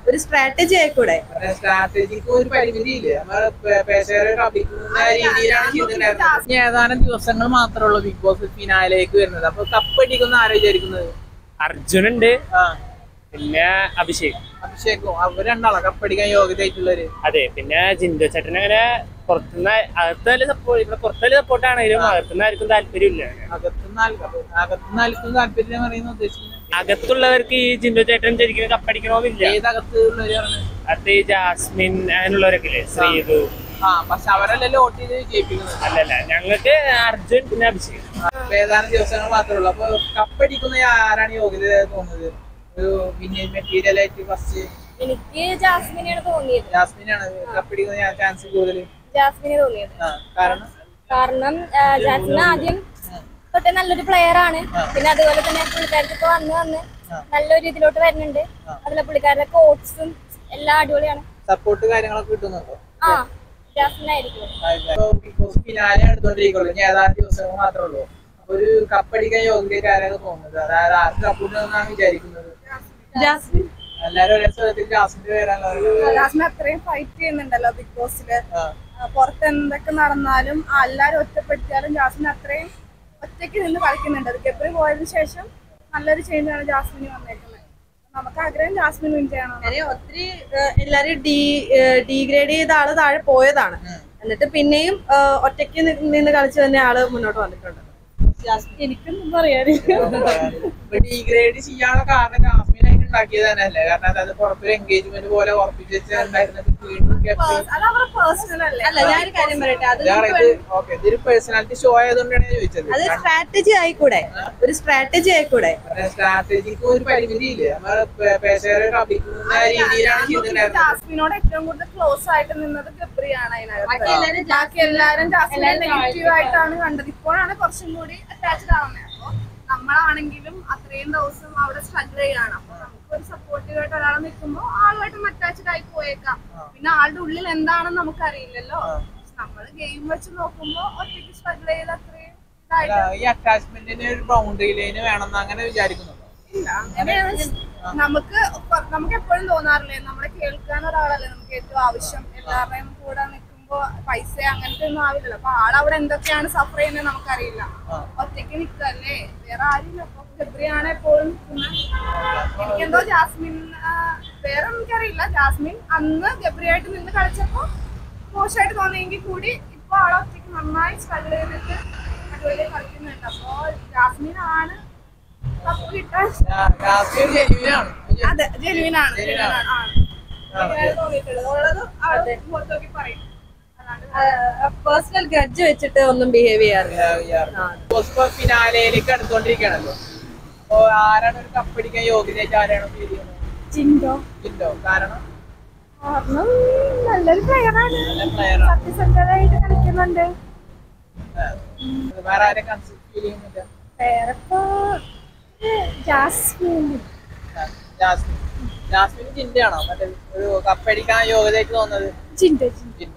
ഒരു സ്ട്രാറ്റജി ആയിക്കൂടെ സ്ട്രാറ്റജിക്ക് ഒരു പരിമിതി ഇല്ല നമ്മള് പേ- പേശകാരെ കളിക്കുന്ന രീതിയിലാണ് ചെയ്തിട്ടുണ്ടായിരുന്നത് ഇനി ഏതാനും ദിവസങ്ങൾ മാത്രമേ ഉള്ളൂ ബിഗ് ബോസ് ഫിനാലേക്ക് വരുന്നത് അപ്പൊ കപ്പടിക്കുന്ന ആരോ വിചാരിക്കുന്നത് അർജുനുണ്ട് ആ പിന്നെ അഭിഷേക് അഭിഷേകും അവർ രണ്ടാളോ കപ്പടിക്കാൻ യോഗ്യതയായിട്ടുള്ളവര് അതെ പിന്നെ ജിൻഡോ ചേട്ടൻ അങ്ങനെ പുറത്തുനിന്ന് അകത്തുനിന്ന് സപ്പോർട്ട് ഇവിടെ പുറത്തുനിന്ന് സപ്പോർട്ട് ആണെങ്കിലും അകത്തുനിന്ന് ആർക്കും താല്പര്യമില്ല അകത്തുനിന്ന് അകത്തുനിന്ന് ആർക്കും താല്പര്യം പറയുന്ന ഉദ്ദേശിക്കുന്നത് അകത്തുള്ളവർക്ക് ഈ ജിൻഡോ ചേട്ടൻ ശരിക്കും കപ്പടിക്കണമെന്നില്ല ഏതകത്ത് ഉള്ളവര് പറഞ്ഞത് അത് ഈ ജാസ്മിൻ അങ്ങനെയുള്ളവരൊക്കെ ഇല്ലേ ശ്രീതു ആ പക്ഷെ അവരല്ലല്ലോ വോട്ട് ചെയ്ത് ജയിപ്പിക്കുന്നത് അല്ലല്ല ഞങ്ങൾക്ക് അർജുൻ പിന്നെ അഭിഷേക് അപ്പൊ ഏതാനും ദിവസങ്ങൾ മാത്രമേ ഉള്ളൂ അപ്പൊ കപ്പടിക്കുന്ന ആരാണ് യോഗ്യത തോന്നുന്നത് ഒരു വിന്നേജ് മെറ്റീരിയൽ ആയിട്ട് ഫസ്റ്റ് എനിക്ക് ജാസ്മിനെയാണ് തോന്നിയത് ജാസ്മിനാണ് കപ്പടിക്കുന്ന ചാൻസ് കൂടുതൽ ജാസ്മിനെ തോന്നിയത് ആ കാരണം കാരണം ആ, ജാസ്മിൻ ആദ്യം തൊട്ടേ നല്ലൊരു പ്ലെയർ ആണ് പിന്നെ അതുപോലെ തന്നെ പുള്ളിക്കാർക്ക് ഇപ്പൊ വന്ന് വന്ന് നല്ലൊരു ഇതിലോട്ട് വരുന്നുണ്ട് അതിലെ പുള്ളിക്കാരുടെ കോട്സും എല്ലാം അടിപൊളിയാണ് സപ്പോർട്ട് കാര്യങ്ങളൊക്കെ കിട്ടുന്നുണ്ടോ ആ ജാസ്മിൻ ആയിരിക്കും ബിഗ് ബോസ് ഫിനാലെ എടുത്തോണ്ടിരിക്കുള്ളൂ ഇനി ഏതാനും ദിവസങ്ങൾ മാത്രമേ ഉള്ളൂ അപ്പൊ ഒരു കപ്പടിക്കാൻ യോഗ്യത ആരാണ് തോന്നുന്നത് അതായത് ആർക്ക് കപ്പിടുന്നാണ് വിചാരിക്കുന്നത് ജാസ്മിൻ എല്ലാരും ഒരേ സ്ഥലത്തിൽ ജാസ്മിന്റെ പേരാണല്ലോ ജാസ്മിൻ അത്രയും ഫൈറ്റ് ചെയ്യുന്നുണ്ടല്ലോ ബിഗ് ബോസില് ആ. ആ, പുറത്ത് എന്തൊക്കെ നടന്നാലും ആ എല്ലാരും ഒറ്റപ്പെടുത്തിയാലും ജാസ്മിൻ അത്രയും ഒറ്റയ്ക്ക് നിന്ന് കളിക്കുന്നുണ്ട് അത് ഗബ്രി പോയതിനു ശേഷം നല്ലൊരു ചേഞ്ചാണ് ജാസ്മിന് വന്നേക്കുന്നത് നമുക്ക് ആഗ്രഹം ജാസ്മിൻ വിൻ ചെയ്യണം കാര്യം ഒത്തിരി ഏഹ്, എല്ലാരും ഡി ഡീഗ്രേഡ് ചെയ്ത ആള് താഴെ പോയതാണ് എന്നിട്ട് പിന്നെയും ഏഹ്, ഒറ്റയ്ക്ക് നി- നിന്ന് കളിച്ച് തന്നെ ആള് മുന്നോട്ട് വന്നിട്ടുണ്ട് എനിക്കൊന്നും പറയാനില്ല ഡീഗ്രേഡ് ചെയ്യാനുള്ള കാരണം ജാസ്മിനായിട്ട് ഉണ്ടാക്കിയത് തന്നെയല്ലേ കാരണം അത് പുറത്തൊരു എൻഗേജ്മെന്റ് പോലെ ഉറപ്പിച്ച് വെച്ചിട്ടുണ്ടായിരുന്നത് വീണ്ടും കെപ്പി അത് അവരുടെ പേഴ്സണൽ അല്ലേ അല്ല ഞാനൊരു കാര്യം പറയട്ടെ അത് ഇതാണ് നമുക്ക് ഇത് ഓക്കെ ഇതൊരു പേഴ്സണാലിറ്റി ഷോ ആയതുകൊണ്ടാണ് ഞാൻ ചോദിച്ചത് അത് സ്ട്രാറ്റജി ആയിക്കൂടെ ഒരു സ്ട്രാറ്റജി ആയിക്കൂടെ സ്ട്രാറ്റജിക്ക് ഒരു പരിമിതി ഇല്ല നമ്മള് പേ- പേശകാരെ കളിക്കുന്ന രീതിയിലാണ് ചെയ്തിട്ടുണ്ടായിരുന്നത് ജാസ്മിനോട് ഏറ്റവും കൂടുതൽ ക്ലോസ് ആയിട്ട് നിന്നത് ഗബ്രിയാണ് ബാക്കി എല്ലാവരും അതിനകത്ത് ബാക്കി എല്ലാരും ജാസ്മിനെ നെഗറ്റീവ് ആയിട്ടാണ് കണ്ടത് ഇപ്പോഴാണ് കുറച്ചും കൂടി അറ്റാച്ച്ഡ് ആവുന്നത് അപ്പൊ നമ്മളാണെങ്കിലും അത്രയും ദിവസം അവിടെ സ്ട്രഗിൾ ചെയ്യാണ് അപ്പൊ നമുക്ക് ഒരു സപ്പോർട്ടീവ് ആയിട്ട് ഒരാൾ നിൽക്കുമ്പോൾ ആളുമായിട്ടും അറ്റാച്ച്ഡ് ആയി പോയേക്കാം പിന്നെ ആളുടെ ഉള്ളിൽ എന്താണെന്ന് നമുക്കറിയില്ലല്ലോ നമ്മള് ഗെയിം വെച്ച് നോക്കുമ്പോ ഒറ്റയ്ക്ക് സ്ട്രഗിൾ ചെയ്ത് അത്രയും ഇതായിട്ട് ഈ അറ്റാച്ച്മെന്റിന് ഒരു ബൗണ്ടറി ലൈന് വേണമെന്ന് അങ്ങനെ വിചാരിക്കുന്നുണ്ടോ ഇല്ല അങ്ങനെയാണ് നമുക്ക് ഇപ്പൊ- നമുക്ക് എപ്പോഴും തോന്നാറില്ലേ നമ്മളെ കേൾക്കാൻ ഒരാളല്ലേ നമുക്ക് ഏറ്റവും ആവശ്യം എല്ലാവരുടെയും കൂടെ നിൽക്കുമ്പോ പൈസ അങ്ങനത്തെ ഒന്നും ആവില്ലല്ലോ അപ്പൊ ആളവിടെ എന്തൊക്കെയാണ് സഫർ ചെയ്യുന്നത് നമുക്കറിയില്ല ഒറ്റയ്ക്ക് നിൽക്കല്ലേ വേറെ ആരുമില്ല അപ്പൊ ഗബ്രിയാണ് എപ്പോഴും നിൽക്കുന്നത് എനിക്കെന്തോ ജാസ്മിൻ ആ, വേറെ എനിക്കറിയില്ല ജാസ്മിൻ അന്ന് ഗബ്രിയായിട്ട് നിന്ന് കളിച്ചപ്പോ മോശമായിട്ട് തോന്നിയെങ്കിൽ കൂടി ഇപ്പൊ ആളെ ഒറ്റയ്ക്ക് നന്നായി സ്ട്രഗിൾ ചെയ്തിട്ട് അടിപൊളി കളിക്കുന്നുണ്ട് അപ്പൊ ജാസ്മിൻ ആണ് കപ്പ് കിട്ടാൻ ജാസ്മിൻ ജെന്യൂനാണ് അതെ ജെനുവിൻ ആണ് ജെനുവിൻ ആണ് ആണ്. അങ്ങനെയാണ് തോന്നിയിട്ടുള്ളത് ഉള്ളത് ആള് മുഖത്ത് നോക്കി പറയും അല്ലാണ്ട് പേഴ്സണൽ ഗഡ്ജ് വെച്ചിട്ട് ഒന്നും ബിഹേവ് ചെയ്യാറില്ല ഫിനാലയിലേക്ക് അടുത്തോണ്ടിരിക്കുകയാണല്ലോ അപ്പൊ ആരാണ് ഒരു കപ്പടിക്കാൻ യോഗ്യതയായിട്ട് ആരാണ് ഫീൽ ചെയ്യുന്നത് ചിന്തോ ജിൻഡോ കാരണം കാരണം നല്ലൊരു പ്ലെയറാണ് നല്ല പ്ലെയറാണ് സത്യസന്ധരായിട്ട് കളിക്കുന്നുണ്ട് വേറെ ആരെ കൺസിഡർ ഫീൽ ചെയ്യുന്നില്ല വേറെ ഇപ്പൊ ജാസ്മിൻ ജാസ്മിൻ ജാസ്മിൻ ജിൻഡയാണോ മറ്റേ ഒരു കപ്പടിക്കാൻ യോഗ്യതയായിട്ട് തോന്നുന്നത് ചിന്ത ജിൻഡോ